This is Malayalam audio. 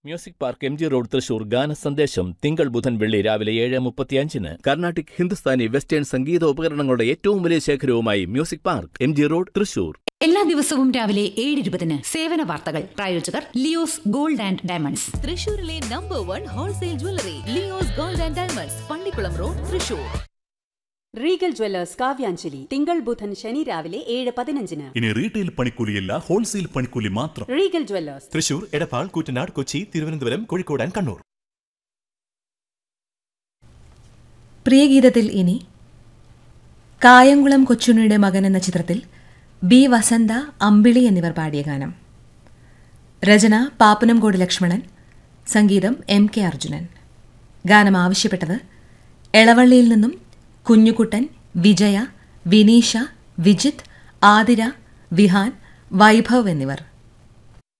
music park M G road Thrissur ഗാന സന്ദേശം തിങ്കൾ ബുധൻ വെള്ളി രാവിലെ ഏഴ് മുപ്പത്തിയഞ്ചിന് കർണാട്ടിക് ഹിന്ദുസ്ഥാനി വെസ്റ്റേൺ സംഗീത ഉപകരണങ്ങളുടെ ഏറ്റവും വലിയ ശേഖരവുമായി music park M G road Thrissur എല്ലാ ദിവസവും രാവിലെ ഏഴ് ഇരുപതിന് സേവന വാർത്തകൾ പ്രായോജകർ ലിയോസ് ഗോൾഡ് ആൻഡ് ഡയമണ്ട്സ് തൃശൂരിലെ number one wholesale jewellery Leo's gold and diamonds Pallikulam road Thrissur Regal jewellers Kavyanjali തിങ്കൾ ബുധൻ ശനി രാവിലെ ഏഴ് പതിനഞ്ചിന് ഇനി റീറ്റെയിൽ പണിക്കൂലിയല്ല ഹോൾസെയിൽ പണിക്കൂലി മാത്രം Regal jewellers Thrissur Edappal Koottanad Kochi Thiruvananthapuram Kozhikode and Kannur പ്രിയഗീതത്തിൽ ഇനി കായംകുളം കൊച്ചുണ്ണിയുടെ മകൻ എന്ന ചിത്രത്തിൽ ബി വസന്ത അമ്പിളി എന്നിവർ പാടിയ ഗാനം രചന പാപ്പനംകോട് ലക്ഷ്മണൻ സംഗീതം എം കെ അർജുനൻ ഗാനം ആവശ്യപ്പെട്ടത് എളവള്ളിയിൽ നിന്നും കുഞ്ഞുകുട്ടൻ വിജയ വിനീഷ വിജിത്ത് ആതിര വിഹാൻ വൈഭവ് എന്നിവർ